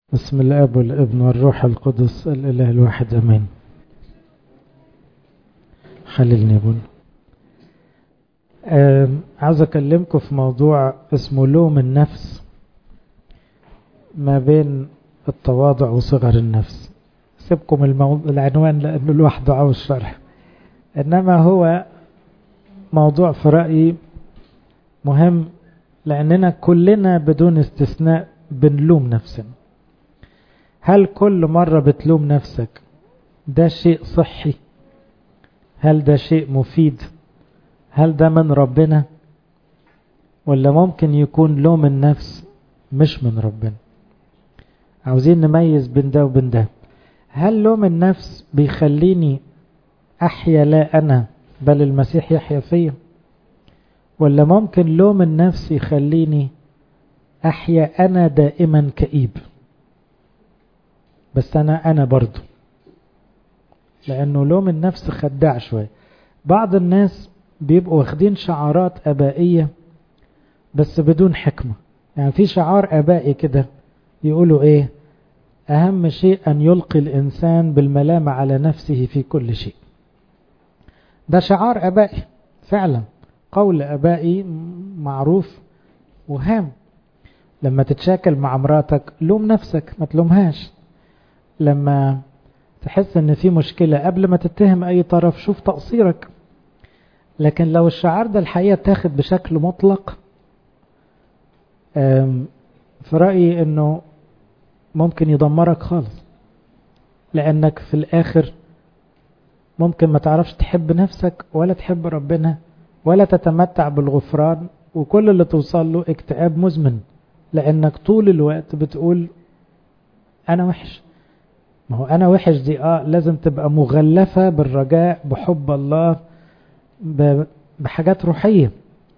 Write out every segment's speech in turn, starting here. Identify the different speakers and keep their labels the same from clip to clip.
Speaker 1: بسم الاب والابن والروح القدس الاله الواحد امين خليلني يقول عاوز اكلمكم في موضوع اسمه لوم النفس ما بين التواضع وصغر النفس سيبكم الموضوع العنوان لانه لوحده عاوز شرح انما هو موضوع في رايي مهم لاننا كلنا بدون استثناء بنلوم نفسنا هل كل مرة بتلوم نفسك ده شيء صحي هل ده شيء مفيد هل ده من ربنا ولا ممكن يكون لوم النفس مش من ربنا عاوزين نميز بين ده وبين ده هل لوم النفس بيخليني احيا لا انا بل المسيح يحيا فيا ولا ممكن لوم النفس يخليني احيا انا دائما كئيب بس انا انا برضو لانه لوم النفس خداع شوية بعض الناس بيبقوا واخدين شعارات ابائية بس بدون حكمة يعني في شعار ابائي كده يقولوا ايه اهم شيء ان يلقي الانسان بالملامة على نفسه في كل شيء ده شعار ابائي فعلا قول ابائي معروف وهام لما تتشاكل مع مراتك لوم نفسك ما تلومهاش لما تحس ان في مشكلة قبل ما تتهم اي طرف شوف تقصيرك لكن لو الشعار ده الحقيقة تاخد بشكل مطلق في رأيي انه ممكن يدمرك خالص لانك في الاخر ممكن ما تعرفش تحب نفسك ولا تحب ربنا ولا تتمتع بالغفران وكل اللي توصل له اكتئاب مزمن لانك طول الوقت بتقول انا وحش ما هو انا وحش دي اه لازم تبقى مغلفة بالرجاء بحب الله بحاجات روحية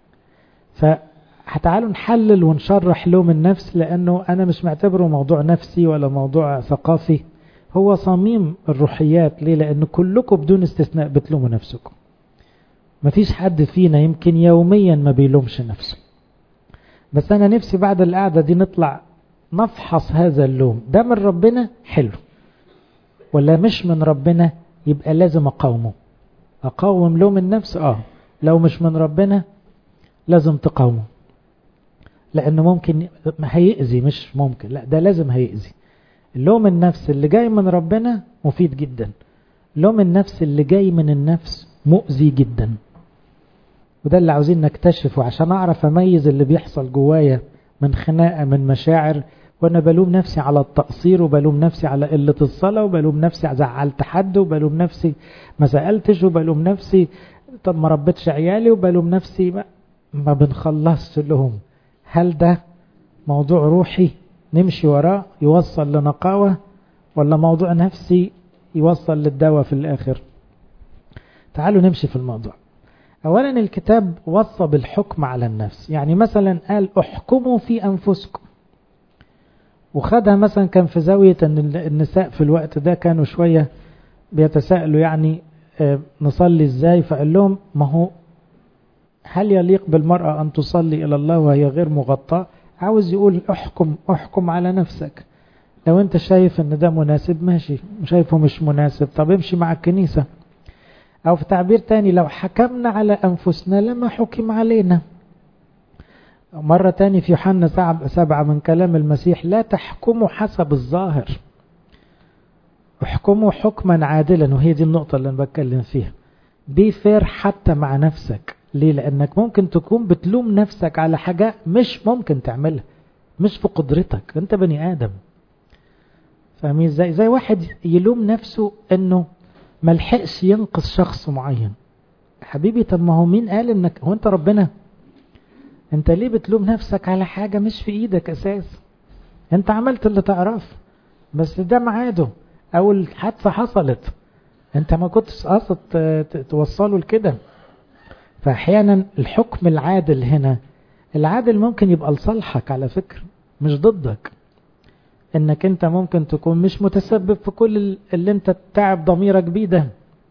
Speaker 1: فتعالوا نحلل ونشرح لوم النفس لانه انا مش معتبره موضوع نفسي ولا موضوع ثقافي هو صميم الروحيات ليه لان كلكم بدون استثناء بتلوموا نفسكم مفيش حد فينا يمكن يوميا ما بيلومش نفسه بس انا نفسي بعد القعدة دي نطلع نفحص هذا اللوم ده من ربنا حلو ولا مش من ربنا يبقى لازم اقاومه اقاوم لوم النفس اه لو مش من ربنا لازم تقاومه لانه ممكن هيأذي مش ممكن لا ده لازم هيأذي اللوم النفس اللي جاي من ربنا مفيد جدا لوم النفس اللي جاي من النفس مؤذي جدا وده اللي عاوزين نكتشفه عشان اعرف اميز اللي بيحصل جوايا من خناقة من مشاعر وانا بلوم نفسي على التقصير وبلوم نفسي على قلة الصلاة وبلوم نفسي زعلت حد وبلوم نفسي ما سألتش وبلوم نفسي طب ما ربيتش عيالي وبلوم نفسي ما, ما بنخلصش لهم هل ده موضوع روحي نمشي وراه يوصل لنقاوة ولا موضوع نفسي يوصل للدواء في الآخر تعالوا نمشي في الموضوع أولا الكتاب وصى بالحكم على النفس يعني مثلا قال احكموا في أنفسكم وخدها مثلا كان في زاوية أن النساء في الوقت ده كانوا شوية بيتساءلوا يعني نصلي ازاي فقال لهم ما هو هل يليق بالمرأة أن تصلي إلى الله وهي غير مغطاة عاوز يقول احكم احكم على نفسك لو انت شايف ان ده مناسب ماشي شايفه مش مناسب طب امشي مع الكنيسة او في تعبير تاني لو حكمنا على انفسنا لما حكم علينا مرة تاني في يوحنا سبعة من كلام المسيح لا تحكموا حسب الظاهر احكموا حكما عادلا وهي دي النقطة اللي انا بتكلم فيها بي فير حتى مع نفسك ليه لانك ممكن تكون بتلوم نفسك على حاجة مش ممكن تعملها مش في قدرتك انت بني ادم فاهمين ازاي زي واحد يلوم نفسه انه ملحقش ينقذ شخص معين حبيبي طب ما هو مين قال انك هو انت ربنا انت ليه بتلوم نفسك على حاجة مش في ايدك اساس انت عملت اللي تعرف بس ده معاده او الحادثة حصلت انت ما كنتش قاصد توصله لكده فاحيانا الحكم العادل هنا العادل ممكن يبقى لصالحك على فكرة مش ضدك انك انت ممكن تكون مش متسبب في كل اللي انت تعب ضميرك بيه ده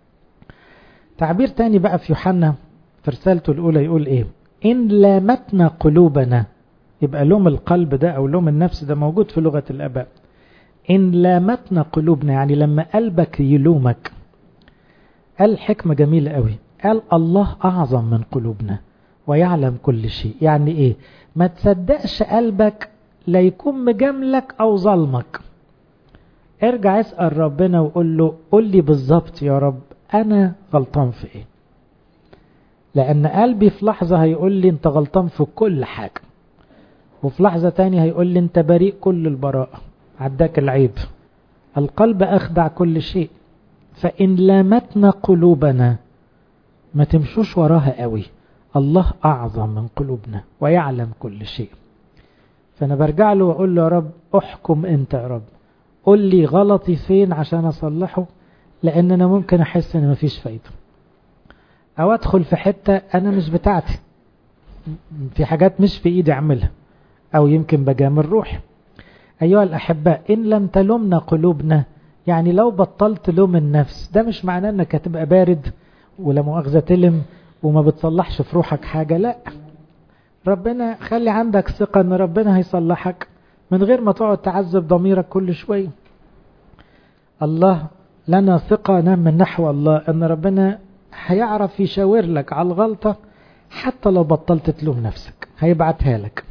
Speaker 1: تعبير تاني بقى في يوحنا في رسالته الاولى يقول ايه ان لامتنا قلوبنا يبقى لوم القلب ده او لوم النفس ده موجود في لغة الاباء إن لامتنا قلوبنا يعني لما قلبك يلومك قال حكمة جميلة قوي قال الله أعظم من قلوبنا ويعلم كل شيء يعني إيه ما تصدقش قلبك لا يكون مجاملك أو ظلمك ارجع اسأل ربنا وقول له قول لي بالظبط يا رب أنا غلطان في إيه لأن قلبي في لحظة هيقول لي أنت غلطان في كل حاجة وفي لحظة تانية هيقول لي أنت بريء كل البراءة عداك العيب القلب أخدع كل شيء فإن لامتنا قلوبنا ما تمشوش وراها قوي الله أعظم من قلوبنا ويعلم كل شيء فأنا برجع له وأقول له يا رب أحكم أنت يا رب قول لي غلطي فين عشان أصلحه لأن أنا ممكن أحس أن مفيش فايدة أو أدخل في حتة أنا مش بتاعتي في حاجات مش في إيدي أعملها أو يمكن بجامل روحي أيها الأحباء إن لم تلمنا قلوبنا يعني لو بطلت لوم النفس ده مش معناه أنك هتبقى بارد ولا مؤاخذة تلم وما بتصلحش في روحك حاجة لا ربنا خلي عندك ثقة أن ربنا هيصلحك من غير ما تقعد تعذب ضميرك كل شوية الله لنا ثقة من نحو الله أن ربنا هيعرف يشاور لك على الغلطة حتى لو بطلت تلوم نفسك هيبعتها لك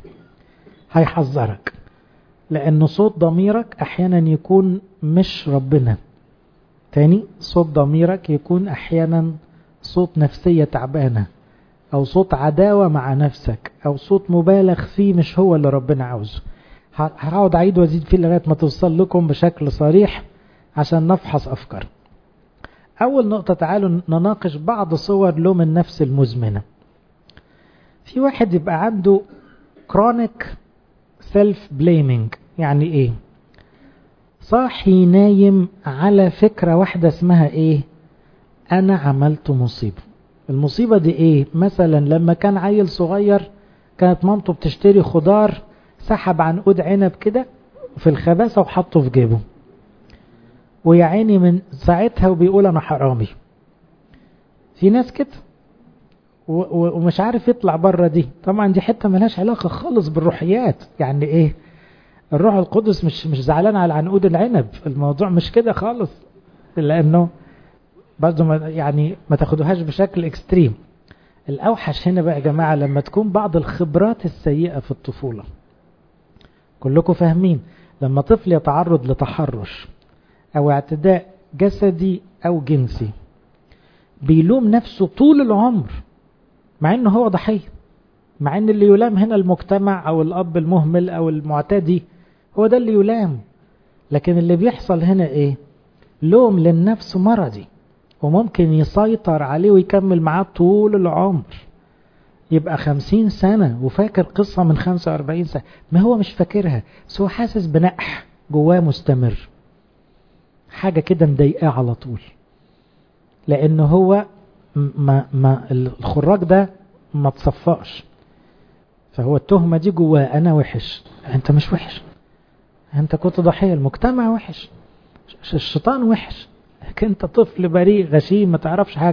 Speaker 1: هيحذرك لأن صوت ضميرك أحيانا يكون مش ربنا تاني صوت ضميرك يكون أحيانا صوت نفسية تعبانة أو صوت عداوة مع نفسك أو صوت مبالغ فيه مش هو اللي ربنا عاوزه هقعد أعيد وأزيد فيه لغاية ما توصل لكم بشكل صريح عشان نفحص أفكار أول نقطة تعالوا نناقش بعض صور لوم النفس المزمنة في واحد يبقى عنده chronic self blaming يعني ايه صاحي نايم على فكرة واحدة اسمها ايه انا عملت مصيبة المصيبة دي ايه مثلا لما كان عيل صغير كانت مامته بتشتري خضار سحب عنقود عنب كده في الخباسة وحطه في جيبه ويا عيني من ساعتها وبيقول انا حرامي في ناس كده ومش عارف يطلع بره دي طبعا دي حته ملهاش علاقه خالص بالروحيات يعني ايه الروح القدس مش مش زعلان على عنقود العنب الموضوع مش كده خالص لانه برضه ما يعني ما تاخدوهاش بشكل اكستريم الاوحش هنا بقى يا جماعه لما تكون بعض الخبرات السيئه في الطفوله كلكم فاهمين لما طفل يتعرض لتحرش او اعتداء جسدي او جنسي بيلوم نفسه طول العمر مع انه هو ضحيه مع ان اللي يلام هنا المجتمع او الاب المهمل او المعتدي هو ده اللي يلام لكن اللي بيحصل هنا ايه لوم للنفس مرضي وممكن يسيطر عليه ويكمل معاه طول العمر يبقى خمسين سنة وفاكر قصة من خمسة واربعين سنة ما هو مش فاكرها بس هو حاسس بنقح جواه مستمر حاجة كده مضايقاه على طول لأنه هو ما, ما الخراج ده ما تصفقش فهو التهمة دي جواه أنا وحش أنت مش وحش أنت كنت ضحية المجتمع وحش الشيطان وحش لكن أنت طفل بريء غشيم ما تعرفش حاجة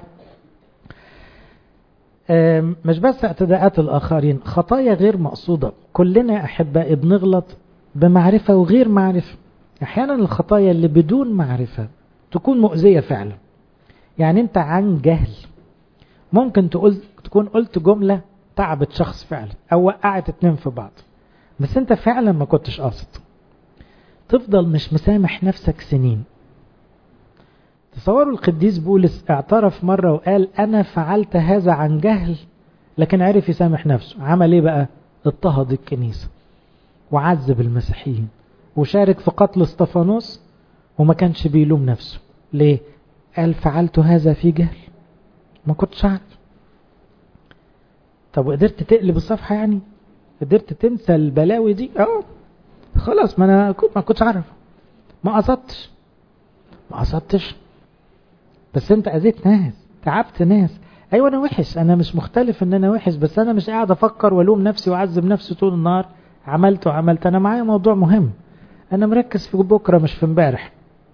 Speaker 1: مش بس اعتداءات الآخرين خطايا غير مقصودة كلنا أحبائي بنغلط بمعرفة وغير معرفة أحيانا الخطايا اللي بدون معرفة تكون مؤذية فعلا يعني أنت عن جهل ممكن تقول تكون قلت جملة تعبت شخص فعلا أو وقعت اتنين في بعض بس أنت فعلا ما كنتش قاصد تفضل مش مسامح نفسك سنين تصوروا القديس بولس اعترف مرة وقال أنا فعلت هذا عن جهل لكن عرف يسامح نفسه عمل ايه بقى اضطهد الكنيسة وعذب المسيحيين وشارك في قتل استفانوس وما كانش بيلوم نفسه ليه قال فعلت هذا في جهل ما كنتش عارف طب وقدرت تقلب الصفحة يعني قدرت تنسى البلاوي دي اه خلاص ما انا ما كنتش عارف ما قصدتش ما قصدتش بس انت اذيت ناس تعبت ناس ايوه انا وحش انا مش مختلف ان انا وحش بس انا مش قاعد افكر والوم نفسي واعذب نفسي طول النهار عملت وعملت انا معايا موضوع مهم انا مركز في بكره مش في امبارح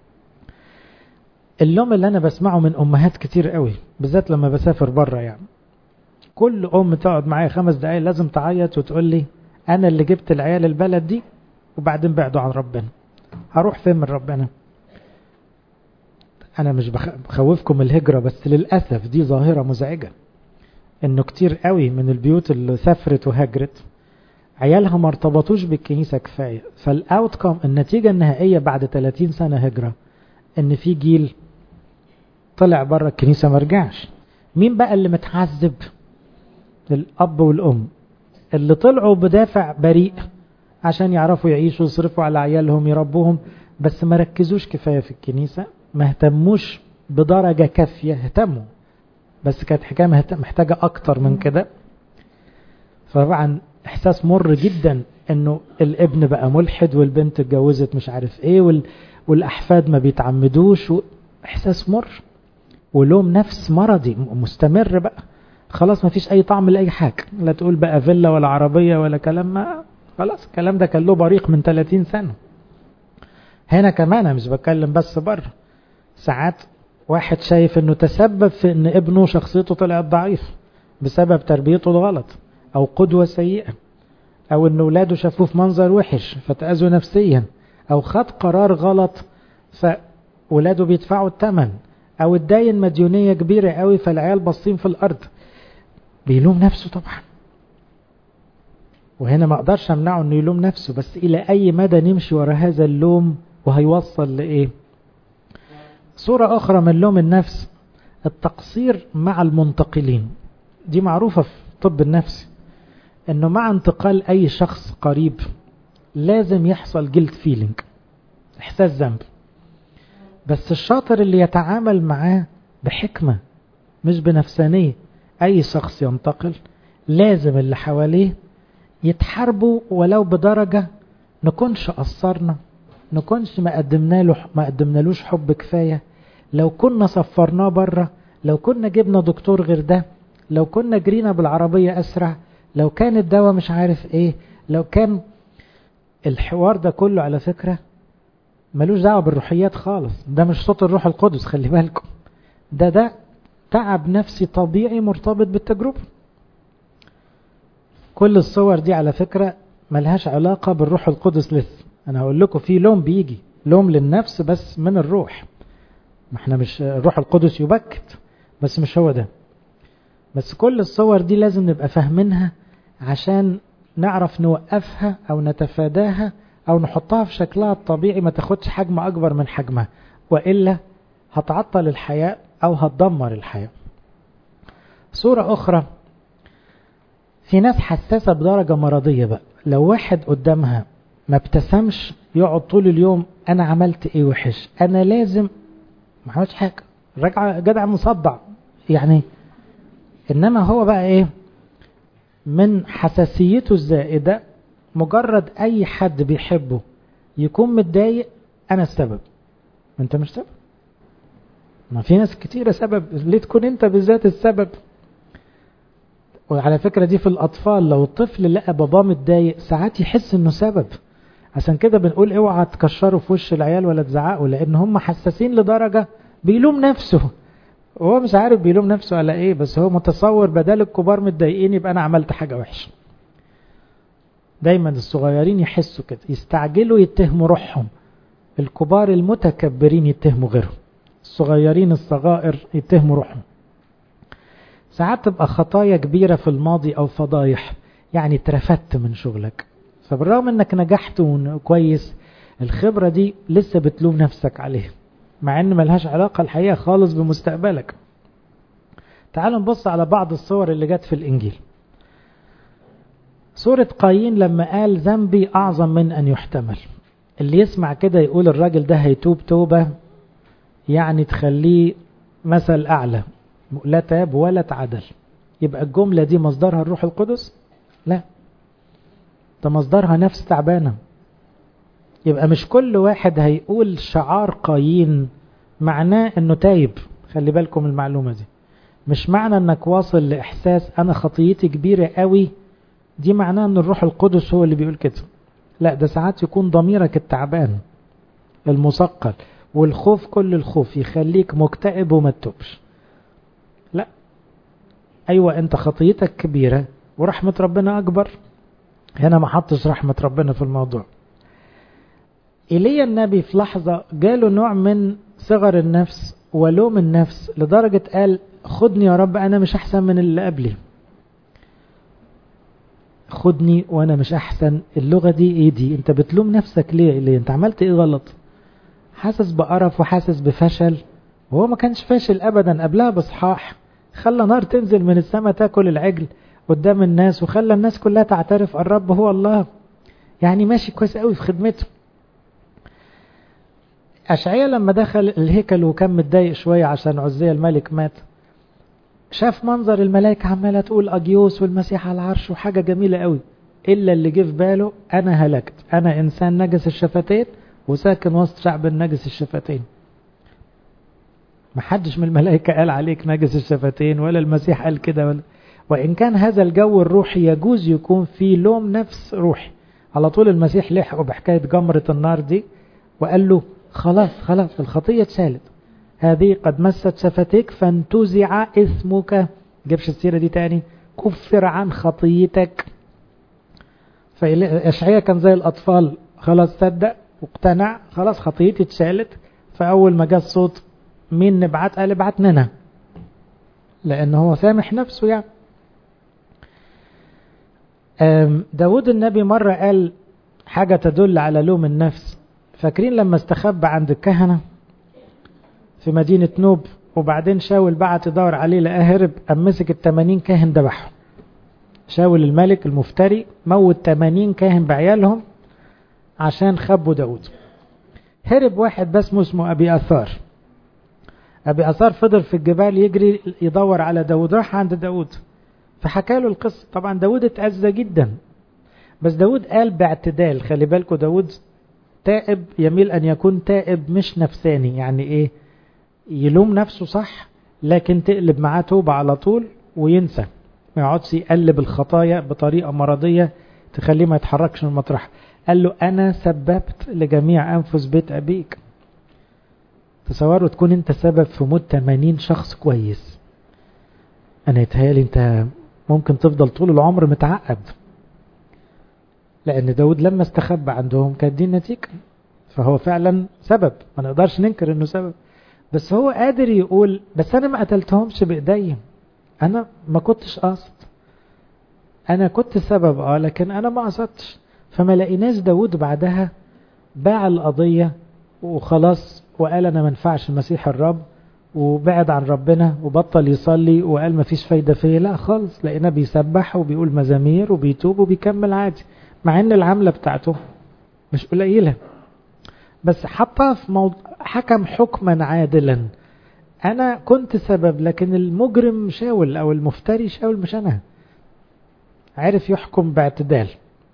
Speaker 1: اللوم اللي انا بسمعه من امهات كتير قوي بالذات لما بسافر بره يعني كل ام تقعد معايا خمس دقايق لازم تعيط وتقول لي انا اللي جبت العيال البلد دي وبعدين بعدوا عن ربنا هروح فين من ربنا انا مش بخوفكم الهجرة بس للأسف دي ظاهرة مزعجة انه كتير قوي من البيوت اللي سافرت وهجرت عيالها ما ارتبطوش بالكنيسة كفاية فالاوتكم النتيجة النهائية بعد 30 سنة هجرة ان في جيل طلع بره الكنيسة ما رجعش مين بقى اللي متعذب الاب والام اللي طلعوا بدافع بريء عشان يعرفوا يعيشوا يصرفوا على عيالهم يربوهم بس ما ركزوش كفاية في الكنيسة ما اهتموش بدرجة كافية اهتموا بس كانت حكاية محتاجة أكتر من كده فطبعا إحساس مر جدا إنه الابن بقى ملحد والبنت اتجوزت مش عارف إيه وال... والأحفاد ما بيتعمدوش و... إحساس مر ولوم نفس مرضي مستمر بقى خلاص ما فيش أي طعم لأي حاجة لا تقول بقى فيلا ولا عربية ولا كلام ما خلاص الكلام ده كان له بريق من 30 سنة هنا كمان أنا مش بتكلم بس بره ساعات واحد شايف انه تسبب في ان ابنه شخصيته طلعت ضعيف بسبب تربيته الغلط او قدوة سيئة او ان ولاده شافوه في منظر وحش فتأذوا نفسيا او خد قرار غلط فولاده بيدفعوا الثمن او اتداين مديونية كبيرة قوي فالعيال باصين في الارض بيلوم نفسه طبعا وهنا ما اقدرش امنعه انه يلوم نفسه بس الى اي مدى نمشي ورا هذا اللوم وهيوصل لايه صورة أخرى من لوم النفس التقصير مع المنتقلين دي معروفة في طب النفس انه مع انتقال اي شخص قريب لازم يحصل جلد فيلينج احساس ذنب بس الشاطر اللي يتعامل معاه بحكمة مش بنفسانية اي شخص ينتقل لازم اللي حواليه يتحاربوا ولو بدرجة نكونش قصرنا نكونش ما قدمنا له ما قدمنالوش حب كفاية لو كنا سفرناه بره لو كنا جبنا دكتور غير ده لو كنا جرينا بالعربية أسرع لو كان الدواء مش عارف ايه لو كان الحوار ده كله على فكرة ملوش دعوة بالروحيات خالص ده مش صوت الروح القدس خلي بالكم ده ده تعب نفسي طبيعي مرتبط بالتجربة كل الصور دي على فكرة ملهاش علاقة بالروح القدس لسه انا هقول لكم في لوم بيجي لوم للنفس بس من الروح ما احنا مش الروح القدس يبكت بس مش هو ده بس كل الصور دي لازم نبقى فاهمينها عشان نعرف نوقفها او نتفاداها او نحطها في شكلها الطبيعي ما تاخدش حجم اكبر من حجمها وإلا هتعطل الحياة او هتدمر الحياة صورة اخرى في ناس حساسة بدرجة مرضية بقى لو واحد قدامها ما ابتسمش يقعد طول اليوم انا عملت ايه وحش انا لازم ما عملتش حاجة رجع جدع مصدع يعني انما هو بقى ايه من حساسيته الزائدة مجرد اي حد بيحبه يكون متضايق انا السبب ما انت مش سبب ما في ناس كتيرة سبب ليه تكون انت بالذات السبب وعلى فكرة دي في الأطفال لو الطفل لقى باباه متضايق ساعات يحس إنه سبب عشان كده بنقول اوعى تكشروا في وش العيال ولا تزعقوا لأن هم حساسين لدرجة بيلوم نفسه وهو مش عارف بيلوم نفسه على ايه بس هو متصور بدل الكبار متضايقين يبقى انا عملت حاجة وحشة دايما الصغيرين يحسوا كده يستعجلوا يتهموا روحهم الكبار المتكبرين يتهموا غيرهم الصغيرين الصغائر يتهموا روحهم ساعات تبقى خطايا كبيرة في الماضي أو فضايح يعني اترفدت من شغلك فبالرغم انك نجحت كويس الخبرة دي لسه بتلوم نفسك عليها مع ان ملهاش علاقة الحقيقة خالص بمستقبلك تعالوا نبص على بعض الصور اللي جت في الانجيل سورة قايين لما قال ذنبي اعظم من ان يحتمل اللي يسمع كده يقول الراجل ده هيتوب توبة يعني تخليه مثل اعلى لا تاب ولا تعدل يبقى الجملة دي مصدرها الروح القدس لا ده مصدرها نفس تعبانة يبقى مش كل واحد هيقول شعار قايين معناه انه تايب خلي بالكم المعلومة دي مش معنى انك واصل لاحساس انا خطيتي كبيرة قوي دي معناه ان الروح القدس هو اللي بيقول كده لا ده ساعات يكون ضميرك التعبان المثقل والخوف كل الخوف يخليك مكتئب وما تتوبش لا ايوه انت خطيتك كبيرة ورحمة ربنا اكبر هنا ما حطش رحمة ربنا في الموضوع إيليا النبي في لحظة جاله نوع من صغر النفس ولوم النفس لدرجة قال خدني يا رب أنا مش أحسن من اللي قبلي خدني وأنا مش أحسن اللغة دي إيه دي أنت بتلوم نفسك ليه ليه أنت عملت إيه غلط حاسس بقرف وحاسس بفشل وهو ما كانش فاشل أبدا قبلها بصحاح خلى نار تنزل من السماء تاكل العجل قدام الناس وخلى الناس كلها تعترف الرب هو الله يعني ماشي كويس قوي في خدمته أشعية لما دخل الهيكل وكان متضايق شوية عشان عزية الملك مات شاف منظر الملائكة عمالة تقول أجيوس والمسيح على العرش وحاجة جميلة قوي إلا اللي جه في باله أنا هلكت أنا إنسان نجس الشفتين وساكن وسط شعب النجس الشفتين محدش من الملائكة قال عليك نجس الشفتين ولا المسيح قال كده ولا وإن كان هذا الجو الروحي يجوز يكون فيه لوم نفس روحي على طول المسيح لحقه بحكاية جمرة النار دي وقال له خلاص خلاص الخطية اتشالت هذه قد مست شفتيك فانتزع اسمك جبش السيرة دي تاني كفر عن خطيتك فإشعياء كان زي الأطفال خلاص صدق واقتنع خلاص خطيتي اتشالت فأول ما جاء الصوت مين نبعت قال ابعتنا لأن هو سامح نفسه يعني داود النبي مرة قال حاجة تدل على لوم النفس فاكرين لما استخبى عند الكهنة في مدينة نوب وبعدين شاول بعت يدور عليه لقاه هرب قام مسك التمانين كاهن ذبحهم شاول الملك المفتري موت تمانين كاهن بعيالهم عشان خبوا داود هرب واحد بس اسمه أبي أثار أبي أثار فضل في الجبال يجري يدور على داود راح عند داود فحكى له القصة طبعا داود اتأذى جدا بس داود قال باعتدال خلي بالكم داود تائب يميل أن يكون تائب مش نفساني يعني إيه يلوم نفسه صح لكن تقلب معاه توبة على طول وينسى ما يقعدش يقلب الخطايا بطريقة مرضية تخليه ما يتحركش من مطرح قال له أنا سببت لجميع أنفس بيت أبيك تصوروا تكون أنت سبب في موت 80 شخص كويس أنا يتهيألي أنت ممكن تفضل طول العمر متعقد لأن داود لما استخبى عندهم كانت دي النتيجة فهو فعلا سبب ما نقدرش ننكر انه سبب بس هو قادر يقول بس انا ما قتلتهمش بايديا انا ما كنتش قاصد انا كنت سبب اه لكن انا ما قصدتش فما لقيناش داود بعدها باع القضية وخلاص وقال انا ما ينفعش المسيح الرب وبعد عن ربنا وبطل يصلي وقال ما فيش فايدة فيه لا خالص لقيناه بيسبح وبيقول مزامير وبيتوب وبيكمل عادي مع ان العملة بتاعته مش قليلة بس حطها في موضوع حكم حكما عادلا انا كنت سبب لكن المجرم شاول او المفتري شاول مش انا عرف يحكم باعتدال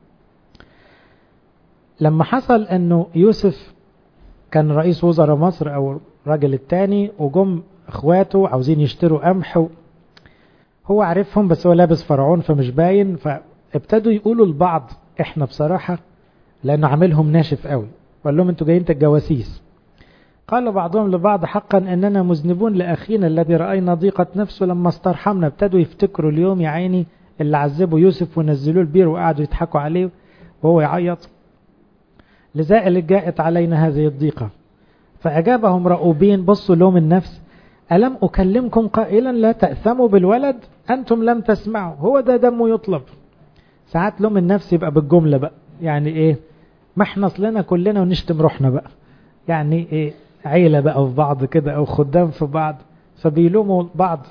Speaker 1: لما حصل انه يوسف كان رئيس وزراء مصر او الراجل التاني وجم اخواته عاوزين يشتروا قمح هو عارفهم بس هو لابس فرعون فمش باين فابتدوا يقولوا لبعض احنا بصراحة لانه عاملهم ناشف قوي وقال لهم انتوا جايين الجواسيس قال بعضهم لبعض حقا اننا مذنبون لاخينا الذي راينا ضيقه نفسه لما استرحمنا ابتدوا يفتكروا اليوم يا عيني اللي عذبوا يوسف ونزلوه البير وقعدوا يضحكوا عليه وهو يعيط لذلك جاءت علينا هذه الضيقه فاجابهم رؤوبين بصوا لهم النفس الم اكلمكم قائلا لا تاثموا بالولد انتم لم تسمعوا هو ده دمه يطلب ساعات لوم النفس يبقى بالجمله بقى يعني ايه ما احنا اصلنا كلنا ونشتم روحنا بقى يعني ايه عيلة بقى في بعض كده او خدام في بعض فبيلوموا بعض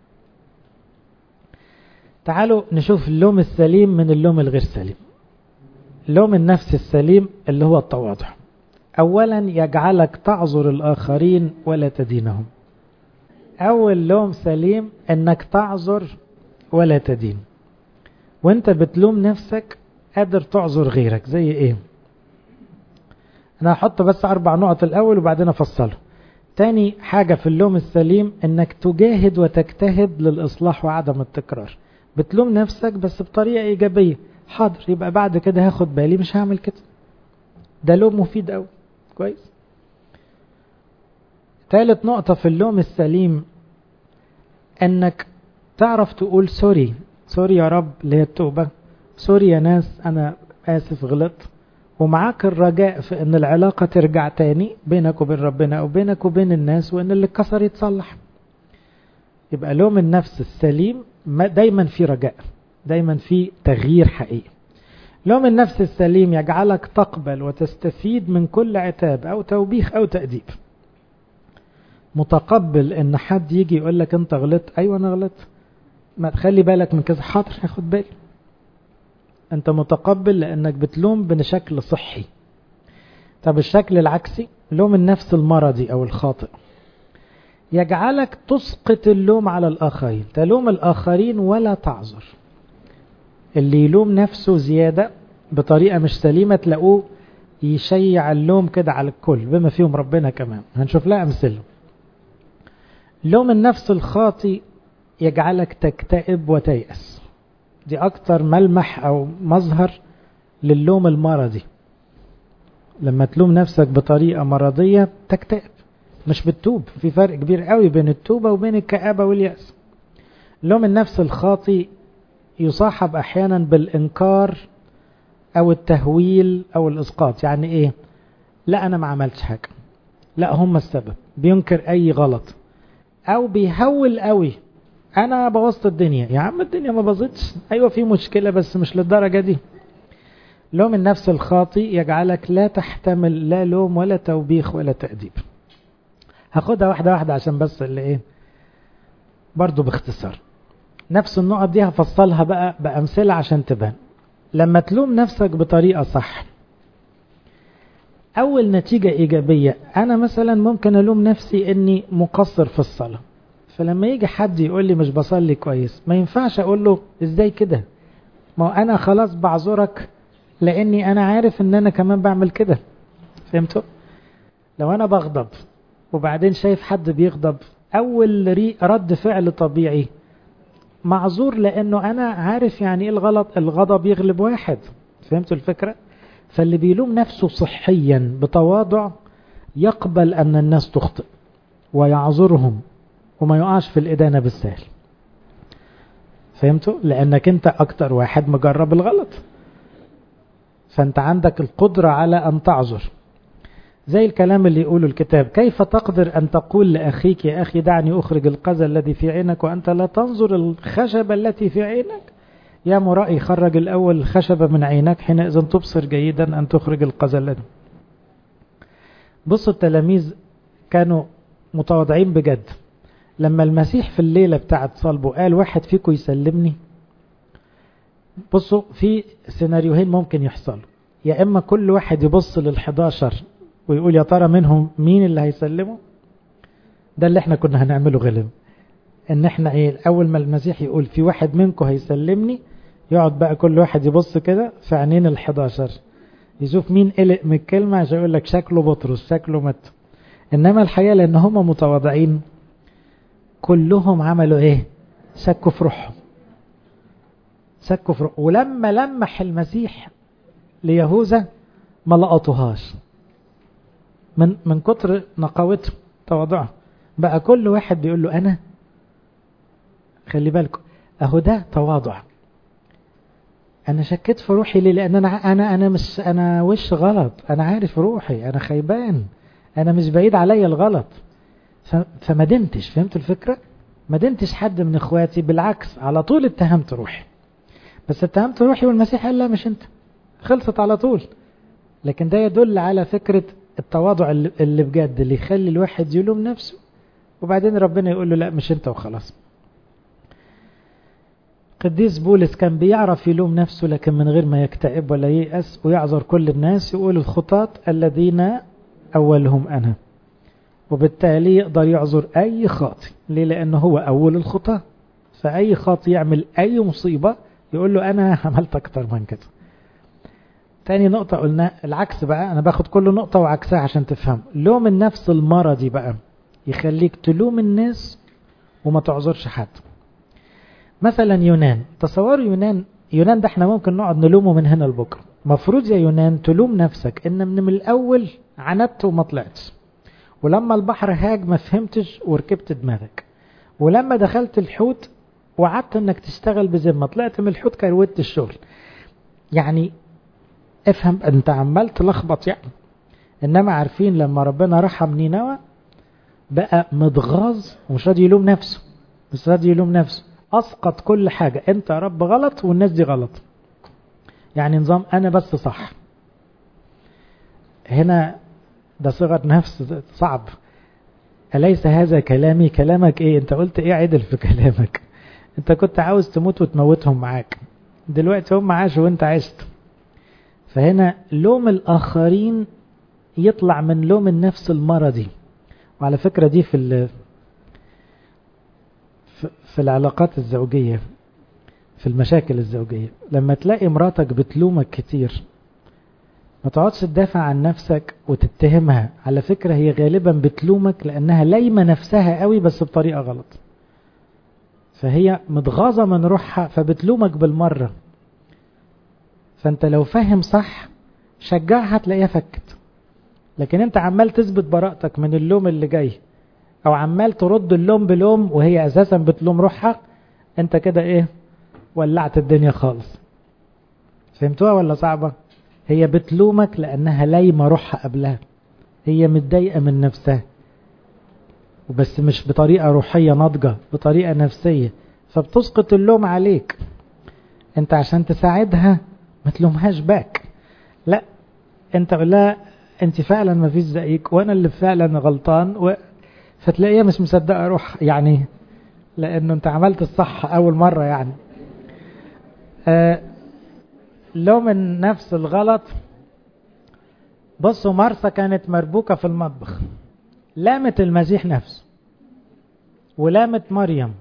Speaker 1: تعالوا نشوف اللوم السليم من اللوم الغير سليم لوم النفس السليم اللي هو التواضع اولا يجعلك تعذر الاخرين ولا تدينهم اول لوم سليم انك تعذر ولا تدين وانت بتلوم نفسك قادر تعذر غيرك زي ايه انا هحط بس اربع نقط الاول وبعدين افصله تاني حاجة في اللوم السليم انك تجاهد وتجتهد للاصلاح وعدم التكرار بتلوم نفسك بس بطريقة ايجابية حاضر يبقى بعد كده هاخد بالي مش هعمل كده ده لوم مفيد قوي كويس ثالث نقطة في اللوم السليم انك تعرف تقول سوري سوري يا رب اللي هي التوبة سوري يا ناس انا اسف غلطت ومعاك الرجاء في ان العلاقة ترجع تاني بينك وبين ربنا او بينك وبين الناس وان اللي اتكسر يتصلح يبقى لوم النفس السليم دايما في رجاء دايما في تغيير حقيقي لوم النفس السليم يجعلك تقبل وتستفيد من كل عتاب او توبيخ او تأديب متقبل ان حد يجي يقول لك انت غلطت ايوه انا غلطت ما تخلي بالك من كذا حاضر هاخد بالي انت متقبل لانك بتلوم بشكل صحي طب الشكل العكسي لوم النفس المرضي او الخاطئ يجعلك تسقط اللوم على الاخرين تلوم الاخرين ولا تعذر اللي يلوم نفسه زيادة بطريقة مش سليمة تلاقوه يشيع اللوم كده على الكل بما فيهم ربنا كمان هنشوف لها أمثلة لوم النفس الخاطي يجعلك تكتئب وتيأس دي أكتر ملمح أو مظهر للوم المرضي لما تلوم نفسك بطريقة مرضية تكتئب مش بتتوب في فرق كبير قوي بين التوبة وبين الكآبة واليأس لوم النفس الخاطي يصاحب أحيانا بالإنكار أو التهويل أو الإسقاط يعني إيه لا أنا ما عملتش حاجة لا هم السبب بينكر أي غلط أو بيهول قوي أنا بوظت الدنيا يا عم الدنيا ما باظتش أيوة في مشكلة بس مش للدرجة دي لوم النفس الخاطي يجعلك لا تحتمل لا لوم ولا توبيخ ولا تأديب هاخدها واحدة واحدة عشان بس اللي ايه برضو باختصار نفس النقط دي هفصلها بقى بأمثلة عشان تبان لما تلوم نفسك بطريقة صح أول نتيجة إيجابية أنا مثلا ممكن ألوم نفسي إني مقصر في الصلاة فلما يجي حد يقول لي مش بصلي كويس ما ينفعش أقول له إزاي كده ما هو أنا خلاص بعذرك لأني أنا عارف إن أنا كمان بعمل كده فهمتوا لو أنا بغضب وبعدين شايف حد بيغضب أول رد فعل طبيعي معذور لانه انا عارف يعني ايه الغلط الغضب يغلب واحد فهمتوا الفكرة فاللي بيلوم نفسه صحيا بتواضع يقبل ان الناس تخطئ ويعذرهم وما يقعش في الادانة بالسهل فهمتوا لانك انت اكتر واحد مجرب الغلط فانت عندك القدرة على ان تعذر زي الكلام اللي يقوله الكتاب كيف تقدر أن تقول لأخيك يا أخي دعني أخرج القذى الذي في عينك وأنت لا تنظر الخشبة التي في عينك يا مرائي خرج الأول الخشبة من عينك حينئذ تبصر جيدا أن تخرج القذى الذي بصوا التلاميذ كانوا متواضعين بجد لما المسيح في الليلة بتاعت صلبه قال واحد فيكم يسلمني بصوا في سيناريوهين ممكن يحصلوا يا إما كل واحد يبص لل11 ويقول يا ترى منهم مين اللي هيسلمه ده اللي احنا كنا هنعمله غالبا ان احنا ايه اول ما المسيح يقول في واحد منكم هيسلمني يقعد بقى كل واحد يبص كده في عينين ال11 يشوف مين قلق من الكلمة عشان يقول لك شكله بطرس شكله مت انما الحقيقة لان هم متواضعين كلهم عملوا ايه شكوا في روحهم شكوا في روحهم ولما لمح المسيح ليهوذا ما لقطوهاش من من كتر نقاوته تواضعه بقى كل واحد بيقول له انا خلي بالكم اهو ده تواضع انا شكيت في روحي ليه لان انا انا انا مش انا وش غلط انا عارف روحي انا خيبان انا مش بعيد عليا الغلط فما دمتش فهمت الفكره ما دمتش حد من اخواتي بالعكس على طول اتهمت روحي بس اتهمت روحي والمسيح قال لا مش انت خلصت على طول لكن ده يدل على فكره التواضع اللي بجد اللي يخلي الواحد يلوم نفسه وبعدين ربنا يقول له لا مش انت وخلاص قديس بولس كان بيعرف يلوم نفسه لكن من غير ما يكتئب ولا ييأس ويعذر كل الناس يقول الخطاة الذين أولهم أنا وبالتالي يقدر يعذر أي خاطي ليه لأنه هو أول الخطاة فأي خاطي يعمل أي مصيبة يقول له أنا عملت أكتر من كده تاني نقطة قلنا العكس بقى أنا باخد كل نقطة وعكسها عشان تفهم لوم النفس المرضي بقى يخليك تلوم الناس وما تعذرش حد مثلا يونان تصوروا يونان يونان ده احنا ممكن نقعد نلومه من هنا لبكره مفروض يا يونان تلوم نفسك ان من الاول عندت وما طلعتش ولما البحر هاج ما فهمتش وركبت دماغك ولما دخلت الحوت وقعدت انك تشتغل بذمه طلعت من الحوت كروت الشغل يعني افهم انت عمال تلخبط يعني انما عارفين لما ربنا رحم نينوى بقى متغاظ ومش راضي يلوم نفسه مش راضي يلوم نفسه اسقط كل حاجة انت يا رب غلط والناس دي غلط يعني نظام انا بس صح هنا ده صغر نفس صعب أليس هذا كلامي كلامك ايه انت قلت ايه عدل في كلامك انت كنت عاوز تموت وتموتهم معاك دلوقتي هم عاشوا وانت عشت فهنا لوم الآخرين يطلع من لوم النفس المرضي وعلى فكرة دي في في العلاقات الزوجية في المشاكل الزوجية لما تلاقي مراتك بتلومك كتير ما تقعدش تدافع عن نفسك وتتهمها على فكرة هي غالبا بتلومك لأنها لايمة نفسها قوي بس بطريقة غلط فهي متغاظة من روحها فبتلومك بالمرة فانت لو فاهم صح شجعها تلاقيها فكت لكن انت عمال تثبت براءتك من اللوم اللي جاي او عمال ترد اللوم بلوم وهي اساسا بتلوم روحها انت كده ايه ولعت الدنيا خالص فهمتوها ولا صعبة هي بتلومك لانها لايمة روحها قبلها هي متضايقة من نفسها وبس مش بطريقة روحية ناضجة بطريقة نفسية فبتسقط اللوم عليك انت عشان تساعدها ما تلومهاش باك لا انت قول لها انت فعلا ما فيش زيك وانا اللي فعلا غلطان و... فتلاقيها مش مصدقه روح يعني لانه انت عملت الصح اول مره يعني آه لوم النفس الغلط بصوا مرسى كانت مربوكه في المطبخ لامت المسيح نفسه ولامت مريم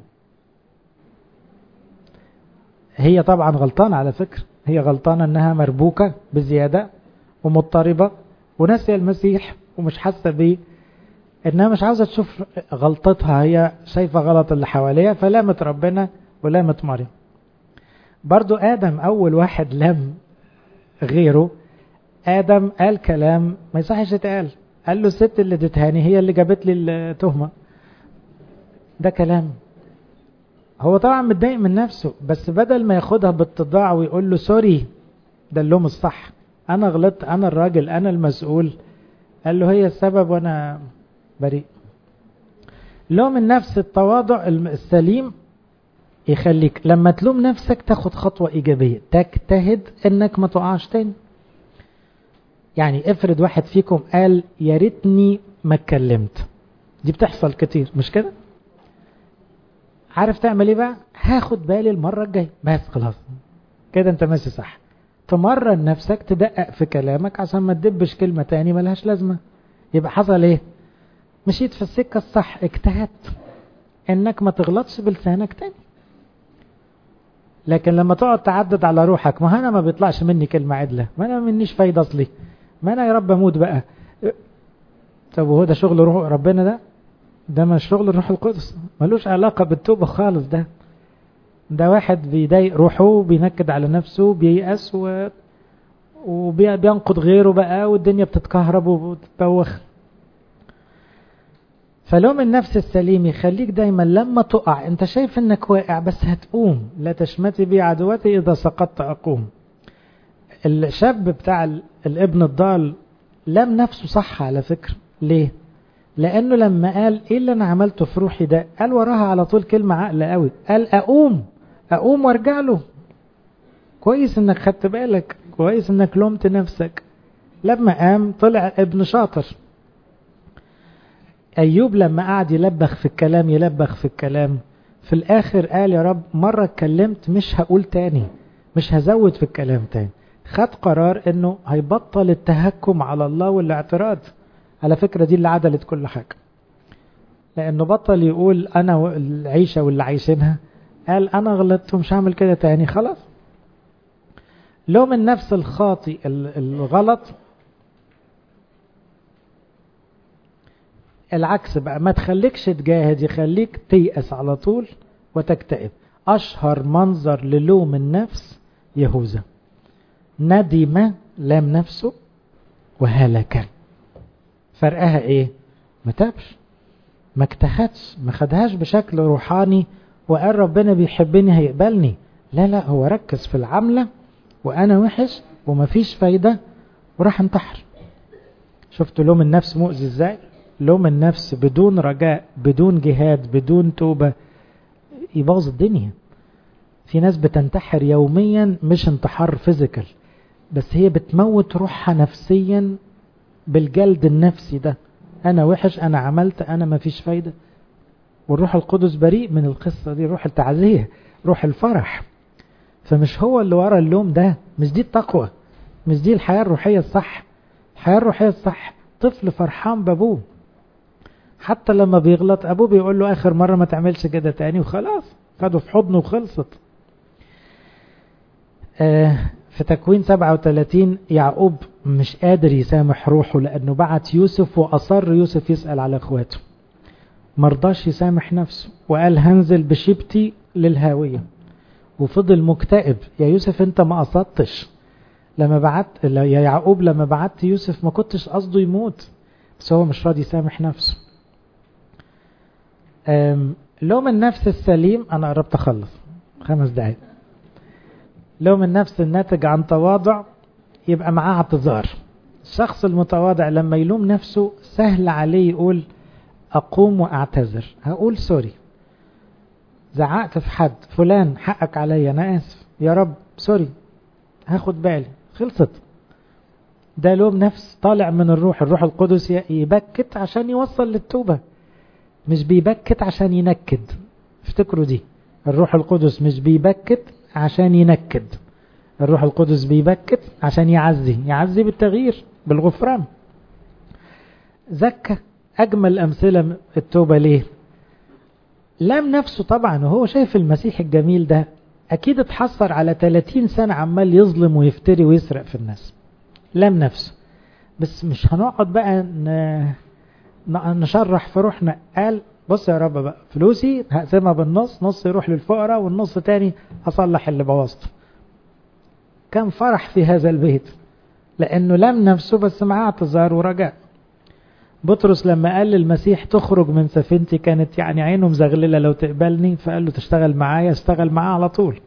Speaker 1: هي طبعا غلطانه على فكره هي غلطانه انها مربوكه بزياده ومضطربه وناسيه المسيح ومش حاسه بيه انها مش عاوزه تشوف غلطتها هي شايفه غلط اللي حواليها فلامت ربنا ولامت مريم برضو ادم اول واحد لم غيره ادم قال كلام ما يصحش يتقال قال له الست اللي ادتهاني هي اللي جابت لي التهمه ده كلام هو طبعا متضايق من نفسه بس بدل ما ياخدها باتضاع ويقول له سوري ده اللوم الصح انا غلطت انا الراجل انا المسؤول قال له هي السبب وانا بريء لوم النفس التواضع السليم يخليك لما تلوم نفسك تاخد خطوة إيجابية تجتهد إنك ما تقعش تاني يعني افرض واحد فيكم قال يا ريتني ما اتكلمت دي بتحصل كتير مش كده عارف تعمل ايه بقى هاخد بالي المرة الجاية بس خلاص كده انت ماشي صح تمرن نفسك تدقق في كلامك عشان ما تدبش كلمة تاني ملهاش لازمة يبقى حصل ايه مشيت في السكة الصح اجتهدت انك ما تغلطش بلسانك تاني لكن لما تقعد تعدد على روحك ما انا ما بيطلعش مني كلمة عدلة ما انا منيش فايدة اصلي ما انا يا رب اموت بقى طب وهو ده شغل روح ربنا ده ده مش شغل الروح القدس ملوش علاقة بالتوبة خالص ده ده واحد بيضايق روحه بينكد على نفسه بييأس و... وبينقض غيره بقى والدنيا بتتكهرب وبتتبوخ فلوم النفس السليم يخليك دايما لما تقع انت شايف انك واقع بس هتقوم لا تشمتي بي عدوتي اذا سقطت اقوم الشاب بتاع الابن الضال لم نفسه صح على فكرة ليه لانه لما قال ايه اللي انا عملته في روحي ده قال وراها على طول كلمة عقل قوي قال اقوم اقوم وارجع له كويس انك خدت بالك كويس انك لومت نفسك لما قام طلع ابن شاطر ايوب لما قعد يلبخ في الكلام يلبخ في الكلام في الاخر قال يا رب مرة اتكلمت مش هقول تاني مش هزود في الكلام تاني خد قرار انه هيبطل التهكم على الله والاعتراض على فكرة دي اللي عدلت كل حاجة لانه بطل يقول انا العيشة واللي عايشينها قال انا غلطت ومش هعمل كده تاني خلاص لوم النفس الخاطئ الغلط العكس بقى ما تخليكش تجاهد يخليك تيأس على طول وتكتئب أشهر منظر للوم النفس يهوذا ندم لام نفسه وهلك فرقها ايه ما تابش ما اجتهدش ما خدهاش بشكل روحاني وقال ربنا بيحبني هيقبلني لا لا هو ركز في العملة وانا وحش ومفيش فايدة وراح انتحر شفتوا لوم النفس مؤذي ازاي لوم النفس بدون رجاء بدون جهاد بدون توبة يبوظ الدنيا في ناس بتنتحر يوميا مش انتحار فيزيكال بس هي بتموت روحها نفسيا بالجلد النفسي ده انا وحش انا عملت انا ما فيش فايدة والروح القدس بريء من القصة دي روح التعزية روح الفرح فمش هو اللي ورا اللوم ده مش دي التقوى مش دي الحياة الروحية الصح الحياة الروحية الصح طفل فرحان بابوه حتى لما بيغلط ابوه بيقول له اخر مرة ما تعملش كده تاني وخلاص خده في حضنه وخلصت آه في تكوين 37 يعقوب مش قادر يسامح روحه لانه بعت يوسف واصر يوسف يسأل على اخواته مرضاش يسامح نفسه وقال هنزل بشبتي للهاوية وفضل مكتئب يا يوسف انت ما قصدتش لما بعت يا يعقوب لما بعت يوسف ما كنتش قصده يموت بس هو مش راضي يسامح نفسه لوم النفس السليم انا قربت اخلص خمس دقايق لوم النفس الناتج عن تواضع يبقى معاه اعتذار الشخص المتواضع لما يلوم نفسه سهل عليه يقول اقوم واعتذر هقول سوري زعقت في حد فلان حقك عليا انا اسف يا رب سوري هاخد بالي خلصت ده لوم نفس طالع من الروح الروح القدس يبكت عشان يوصل للتوبة مش بيبكت عشان ينكد افتكروا دي الروح القدس مش بيبكت عشان ينكد الروح القدس بيبكت عشان يعزي يعزي بالتغيير بالغفران زكى أجمل أمثلة التوبة ليه لام نفسه طبعا وهو شايف المسيح الجميل ده أكيد اتحصر على 30 سنة عمال يظلم ويفتري ويسرق في الناس لام نفسه بس مش هنقعد بقى نشرح في روحنا قال بص يا رب بقى فلوسي هقسمها بالنص نص يروح للفقراء والنص تاني هصلح اللي بوظته كان فرح في هذا البيت لأنه لم نفسه بس معاه اعتذار ورجاء بطرس لما قال للمسيح تخرج من سفينتي كانت يعني عينه مزغللة لو تقبلني فقال له تشتغل معايا اشتغل معاه على طول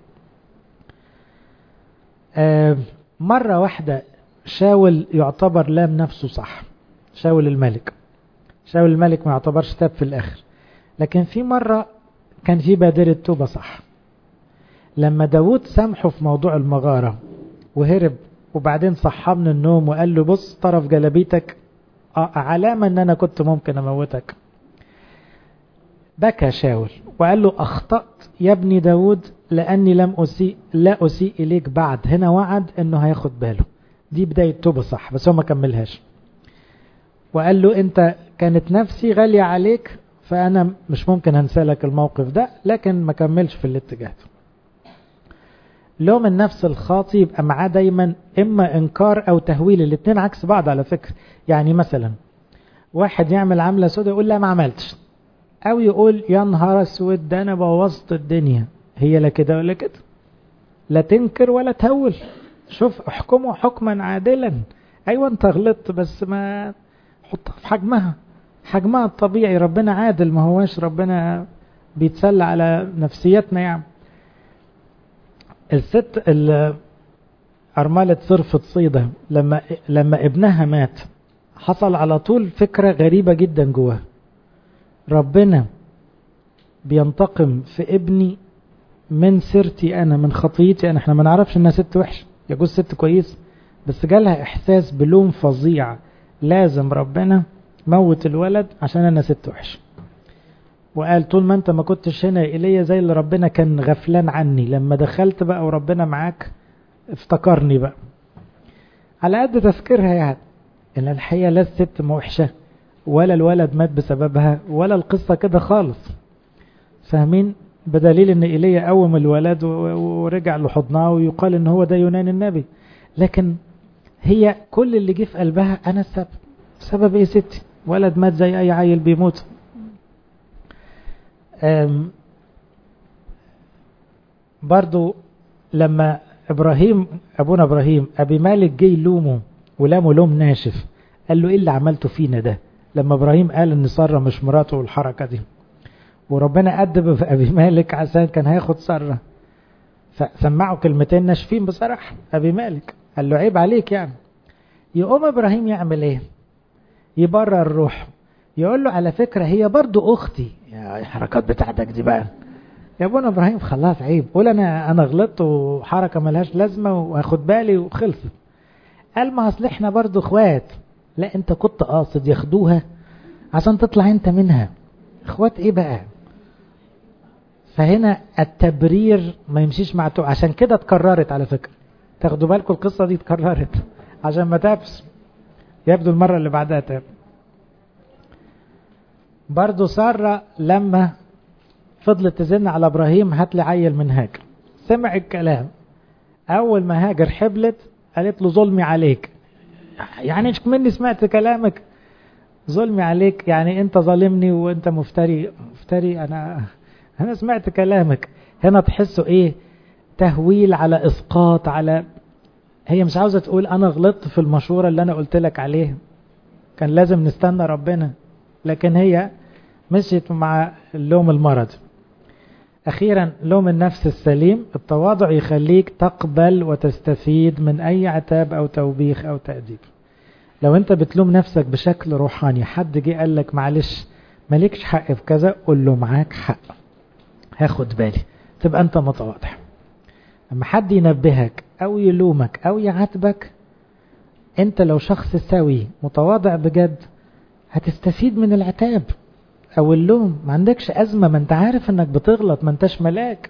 Speaker 1: آه مرة واحدة شاول يعتبر لام نفسه صح شاول الملك شاول الملك ما يعتبرش تاب في الآخر لكن في مرة كان في بادرة توبة صح لما داود سامحه في موضوع المغارة وهرب وبعدين صحى من النوم وقال له بص طرف جلبيتك علامة ان انا كنت ممكن اموتك بكى شاول وقال له اخطأت يا ابني داود لاني لم اسيء لا اسيء اليك بعد هنا وعد انه هياخد باله دي بداية توبة صح بس هو ما كملهاش وقال له انت كانت نفسي غالية عليك فانا مش ممكن هنسالك الموقف ده لكن ما كملش في الاتجاه ده لوم النفس الخاطي يبقى معاه دايما اما انكار او تهويل الاثنين عكس بعض على فكرة يعني مثلا واحد يعمل عملة سودة يقول لا ما عملتش او يقول يا نهار اسود ده انا بوظت الدنيا هي لا كده ولا كده لا تنكر ولا تهول شوف احكموا حكما عادلا ايوه انت غلطت بس ما حطها في حجمها حجمها الطبيعي ربنا عادل ما هواش ربنا بيتسلى على نفسيتنا يعني الست أرملة صرفة صيدة لما لما ابنها مات حصل على طول فكرة غريبة جدا جواها ربنا بينتقم في ابني من سيرتي أنا من خطيتي أنا احنا ما نعرفش إنها ست وحشة يجوز ست كويس بس جالها إحساس بلوم فظيع لازم ربنا موت الولد عشان أنا ست وحشة وقال طول ما انت ما كنتش هنا ايليا زي اللي ربنا كان غفلان عني لما دخلت بقى وربنا معاك افتكرني بقى على قد تفكيرها يعني ان الحقيقة لا الست موحشة ولا الولد مات بسببها ولا القصة كده خالص فاهمين بدليل ان ايليا قوم الولد ورجع لحضناه ويقال ان هو ده يونان النبي لكن هي كل اللي جه في قلبها انا السبب سبب ايه ستي ولد مات زي اي عيل بيموت برضو لما ابراهيم ابونا ابراهيم ابي مالك جه يلومه ولامه لوم ناشف قال له ايه اللي عملته فينا ده لما ابراهيم قال ان ساره مش مراته والحركه دي وربنا أدب في ابي مالك عشان كان هياخد ساره فسمعوا كلمتين ناشفين بصراحه ابي مالك قال له عيب عليك يعني يقوم ابراهيم يعمل ايه يبرر روحه يقول له على فكرة هي برضو اختي يا الحركات بتاعتك دي بقى يا ابونا ابراهيم خلاص عيب قول انا انا غلطت وحركة ملهاش لازمة واخد بالي وخلصت قال ما اصل احنا برضو اخوات لا انت كنت قاصد ياخدوها عشان تطلع انت منها اخوات ايه بقى فهنا التبرير ما يمشيش مع تو عشان كده اتكررت على فكرة تاخدوا بالكم القصة دي اتكررت عشان ما تابش يبدو المرة اللي بعدها تاب برضو سارة لما فضلت تزن على ابراهيم هات لي عيل من هاجر سمع الكلام اول ما هاجر حبلت قالت له ظلمي عليك يعني مني سمعت كلامك ظلمي عليك يعني انت ظالمني وانت مفتري مفتري انا انا سمعت كلامك هنا تحسوا ايه تهويل على اسقاط على هي مش عاوزه تقول انا غلطت في المشوره اللي انا قلت لك عليه كان لازم نستنى ربنا لكن هي مشيت مع اللوم المرض أخيرا لوم النفس السليم التواضع يخليك تقبل وتستفيد من أي عتاب أو توبيخ أو تأديب لو أنت بتلوم نفسك بشكل روحاني حد جه قال لك معلش مالكش حق في كذا قول له معاك حق هاخد بالي تبقى أنت متواضع لما حد ينبهك أو يلومك أو يعاتبك أنت لو شخص سوي متواضع بجد هتستفيد من العتاب او اللوم ما عندكش ازمه ما انت عارف انك بتغلط ما انتش ملاك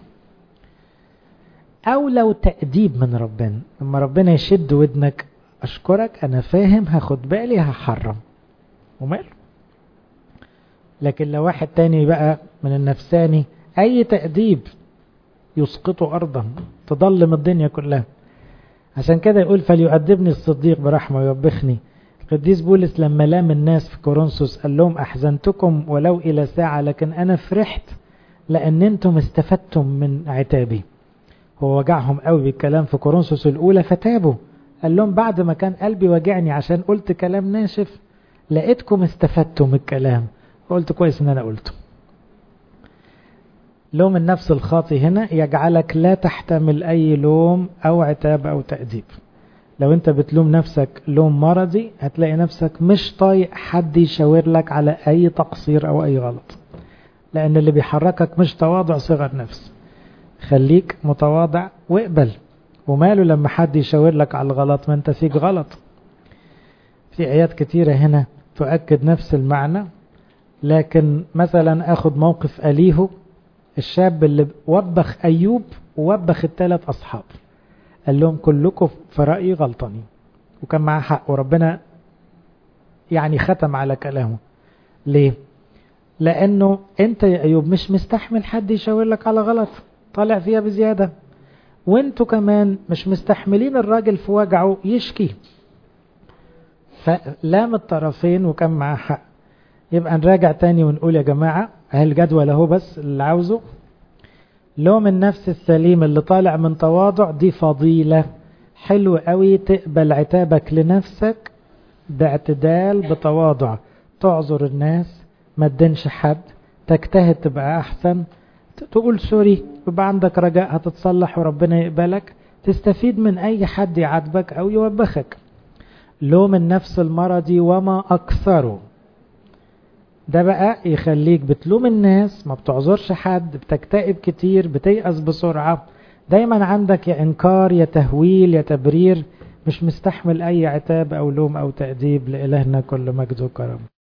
Speaker 1: او لو تأديب من ربنا لما ربنا يشد ودنك اشكرك انا فاهم هاخد بالي هحرم وماله لكن لو واحد تاني بقى من النفساني اي تأديب يسقطه ارضا تضلم الدنيا كلها عشان كده يقول فليؤدبني الصديق برحمة ويوبخني القديس بولس لما لام الناس في كورنثوس قال لهم أحزنتكم ولو إلى ساعة لكن أنا فرحت لأن أنتم استفدتم من عتابي هو وجعهم قوي بالكلام في كورنثوس الأولى فتابوا قال لهم بعد ما كان قلبي وجعني عشان قلت كلام ناشف لقيتكم استفدتم من الكلام قلت كويس ان انا قلته لوم النفس الخاطي هنا يجعلك لا تحتمل اي لوم او عتاب او تأديب لو انت بتلوم نفسك لوم مرضي هتلاقي نفسك مش طايق حد يشاور لك على اي تقصير او اي غلط لان اللي بيحركك مش تواضع صغر نفس خليك متواضع واقبل وماله لما حد يشاور لك على الغلط ما انت فيك غلط في ايات كتيرة هنا تؤكد نفس المعنى لكن مثلا اخد موقف اليهو الشاب اللي وبخ ايوب ووبخ الثلاث اصحاب قال لهم كلكم في رأيي غلطانين وكان معاه حق وربنا يعني ختم على كلامه ليه لانه انت يا ايوب مش مستحمل حد يشاور لك على غلط طالع فيها بزيادة وانتوا كمان مش مستحملين الراجل في وجعه يشكي فلام الطرفين وكان معاه حق يبقى نراجع تاني ونقول يا جماعة هل جدول اهو بس اللي عاوزه لوم النفس السليم اللي طالع من تواضع دي فضيلة حلو قوي تقبل عتابك لنفسك باعتدال بتواضع تعذر الناس ما تدنش حد تجتهد تبقى احسن تقول سوري يبقى عندك رجاء هتتصلح وربنا يقبلك تستفيد من اي حد يعاتبك او يوبخك لوم النفس المرضي وما اكثره ده بقى يخليك بتلوم الناس ما بتعذرش حد بتكتئب كتير بتيأس بسرعة دايما عندك يا انكار يا تهويل يا تبرير مش مستحمل اي عتاب او لوم او تأديب لإلهنا كل مجد وكرم